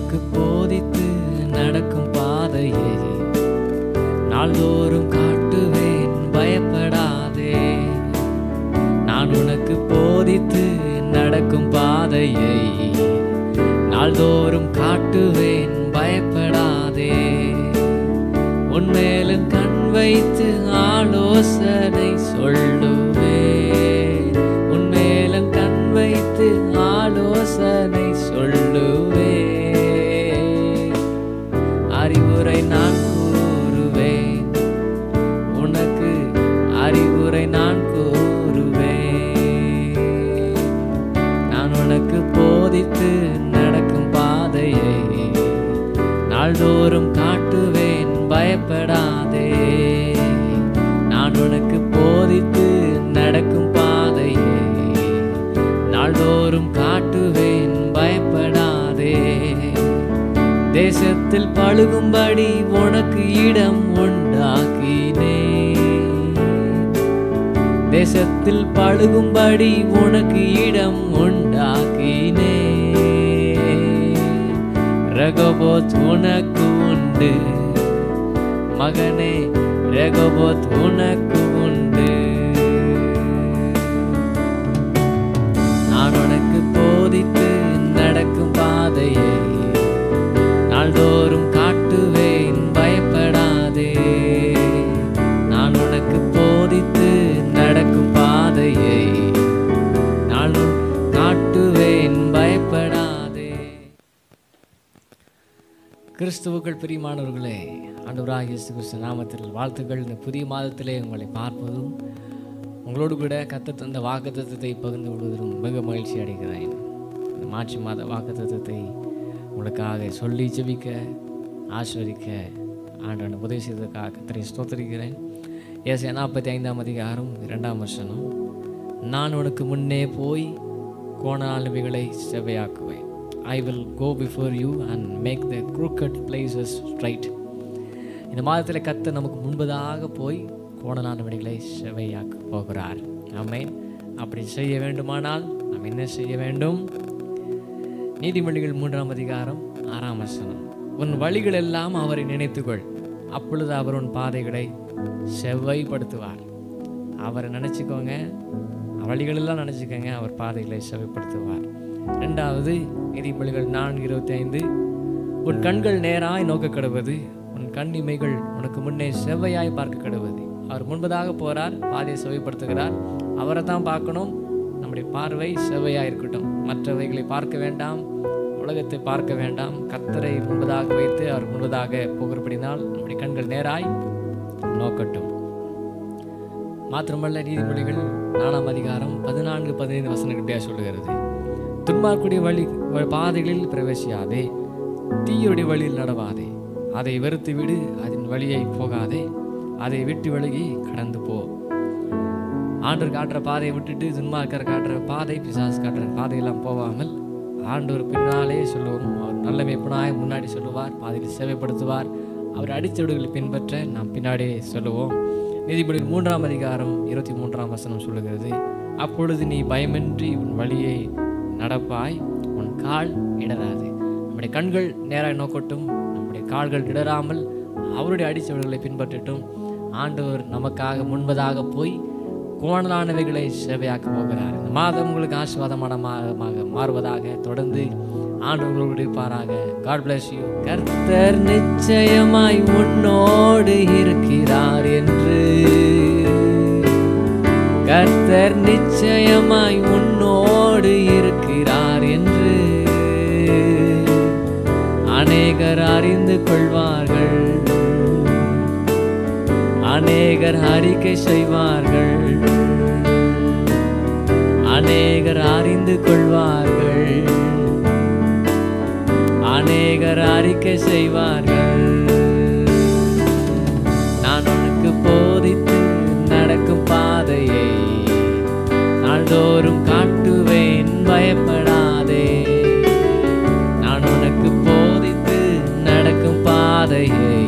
உனக்கு போதித்து நடக்கும் பாதையை நாள்தோறும் காட்டுவேன் பயப்படாதே நான் உனக்கு போதித்து நடக்கும் பாதையை நாள்தோறும் காட்டுவேன் பயப்படாதே உன்மேலும் கண் வைத்து ஆலோசனை சொல்லுவேன் உன்மேலும் கண் வைத்து ஆலோசனை சொல்லுவேன் அறிவுரை நான் கூறுவேன் உனக்கு அறிவுரை நான் கூறுவேன் நான் உனக்கு போதித்து நடக்கும் பாதையை நாள்தோறும் காட்டுவேன் பயப்படாதே நான் உனக்கு போதித்து நடக்கும் பாதையை நாள்தோறும் காட்டுவேன் பயப்படாதே தேசத்தில் பழுகும்படி உனக்கு இடம் உண்டாக்கினேன் தேசத்தில் பழுகும்படி உனக்கு இடம் உண்டாக்கினே ரகபோத் உனக்கு உண்டு மகனே ரகபோத் உனக்கு உண்டு நான் உனக்கு போதித்து நடக்கும் பாதையை நாள்தோறும் காட்டுவேன் பயப்படாதே நான் உனக்கு போதித்து நடக்கும் பாதையை நாளும் காட்டுவேன் பயப்படாதே கிறிஸ்துவுக்கள் பிரியமானவர்களே ஆண்டவராக இயேசு கிறிஸ்து நாமத்தில் வாழ்த்துக்கள் இந்த புதிய மாதத்திலே உங்களை பார்ப்பதும் உங்களோடு கூட கத்த தந்த வாக்குத்தத்தத்தை பகிர்ந்து கொள்வதிலும் மிக மகிழ்ச்சி அடைகிறேன் இந்த மார்ச் மாத வாக்குத்தத்தத்தை உங்களுக்காக சொல்லி ஜெபிக்க ஆஸ்வதிக்க ஆண்டவன் உதவி செய்ததற்காக கத்தரை ஸ்தோத்தரிக்கிறேன் ஏசை நாற்பத்தி ஐந்தாம் அதிகாரம் இரண்டாம் வசனம் நான் உனக்கு முன்னே போய் கோணாலுமைகளை செவ்வையாக்குவேன் I will go before you and make the crooked places straight இந்த மாதத்தில் கத்த நமக்கு முன்பதாக போய் கோணலான வழிகளை செவையாக்க போகிறார் ஆமென் அப்படி செய்ய வேண்டுமானால் நாம் என்ன செய்ய வேண்டும் நீதிமொழிகள் மூன்றாம் அதிகாரம் ஆறாம் வசனம் உன் வழிகள் எல்லாம் அவரை நினைத்துக்கொள் அப்பொழுது அவர் உன் பாதைகளை செவ்வைப்படுத்துவார் அவரை நினச்சிக்கோங்க வழிகளெல்லாம் நினச்சிக்கோங்க அவர் பாதைகளை செவ்வைப்படுத்துவார் ரெண்டாவது நீதிமொழிகள் நான்கு இருபத்தி ஐந்து உன் கண்கள் நேராய் நோக்க கடுவது உன் கண் இமைகள் உனக்கு முன்னே செவ்வையாய் பார்க்க கடுவது அவர் முன்பதாக போறார் பாதையை செவ்வைப்படுத்துகிறார் அவரை தான் பார்க்கணும் நம்முடைய பார்வை செவ்வையாக இருக்கட்டும் மற்றவைகளை பார்க்க வேண்டாம் உலகத்தை பார்க்க வேண்டாம் கத்தரை முன்பதாக வைத்து அவர் முன்பதாக போகிறபடினால் நம்முடைய கண்கள் நேராய் நோக்கட்டும் மாத்திரமல்ல நீதிமொழிகள் நாலாம் அதிகாரம் பதினான்கு பதினைந்து வசனக்கிட்டே சொல்லுகிறது துன்மார்க்குடைய வழி வ- பாதைகளில் பிரவேசியாதே தீயுடைய வழியில் நடவாதே அதை வெறுத்து விடு அதன் வழியை போகாதே அதை விட்டு விலகி கடந்து போ ஆண்டவர் காட்டுற பாதையை விட்டுட்டு துன்மார்க்கர் காட்டுற பாதை பிசாசு காட்டுற பாதையெல்லாம் போகாமல் ஆண்டவர் பின்னாலே சொல்லுவோம் அவர் நல்ல மேய்ப்பனாய் முன்னாடி சொல்லுவார் பாதையில் சேவைப்படுத்துவார் அவர் அடிச்சவடுகளை பின்பற்ற நாம் பின்னாடியே சொல்லுவோம் நீதிபதி மூன்றாம் அதிகாரம் இருபத்தி மூன்றாம் வசனம் சொல்லுகிறது அப்பொழுது நீ பயமின்றி உன் வழியை நடப்பாய் உன் கால் இடராது நம்முடைய கண்கள் நேராக நோக்கட்டும் நம்முடைய கால்கள் இடராமல் அவருடைய அடிச்சவர்களை பின்பற்றட்டும் ஆண்டவர் நமக்காக முன்பதாக போய் கோணலானவைகளை சேவையாக்க போகிறார் இந்த மாதம் உங்களுக்கு ஆசீர்வாதமான மாதமாக மாறுவதாக தொடர்ந்து ஆண்டவர்களோடு இருப்பாராக காட் bless யூ கர்த்தர் நிச்சயமாய் உன்னோடு இருக்கிறார் என்று கர்த்தர் நிச்சயமாய் உன்னோடு இருக்கிறார் என்று அநேகர் அறிந்து கொள்வார்கள் அநேகர் அறிக்கை செய்வார்கள் அநேகர் அறிந்து கொள்வார்கள் அநேகர் அறிக்கை செய்வார்கள் நான் உனக்கு போதித்து நடக்கும் பாதையை நாள்தோறும் காட்டுவேன் பயப்படாதே நான் உனக்கு போதித்து நடக்கும் பாதையை